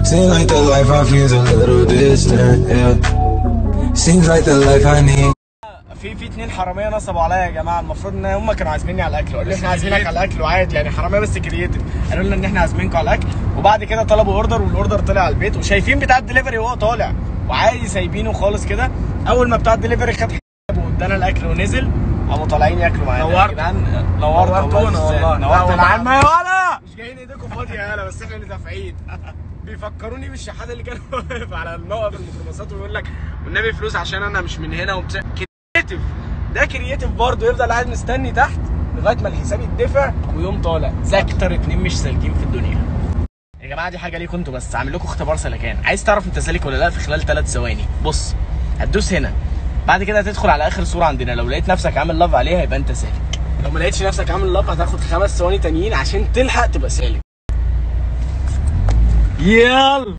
Seems like the life I feels a little distant, yeah. Seems like the life I need. في في اتنين حراميه نصبوا عليا يا جماعه المفروض ان هم كانوا عازميني على الاكل قالوا لي احنا عازمينك على الاكل وعادي يعني حراميه بس كرييتيف قالوا لنا ان احنا عازمينكم على الاكل وبعد كده طلبوا اوردر والاوردر طلع على البيت وشايفين بتاع الدليفري وهو طالع وعادي سايبينه خالص كده اول ما بتاع الدليفري خد حسابه وادانا الاكل ونزل قاموا طالعين ياكلوا معانا نورت. يا جدعان نورت نورتونا والله. لا نورت والله. العالم يا ولا مش جايين ايديكم فاضيه يا هلا بس احنا اللي دافعين بيفكروني بالشحات اللي كان واقف على الموقف الميكروباصات ويقول لك والنبي فلوس عشان انا مش من هنا وبتاع كرييتيف ده كرييتيف برضه يفضل قاعد مستني تحت لغايه ما الحساب يدفع ويقوم طالع ده اكتر اتنين مش سالكين في الدنيا يا جماعه دي حاجه ليكم انتوا بس عامل لكم اختبار سلكان عايز تعرف انت سالك ولا لا في خلال ثلاث ثواني بص هتدوس هنا بعد كده هتدخل على اخر صوره عندنا لو لقيت نفسك عامل لاف عليها يبقى انت سالك لو ما لقيتش نفسك عامل لاف هتاخد خمس ثواني تانيين عشان تلحق تبقى سالك يلا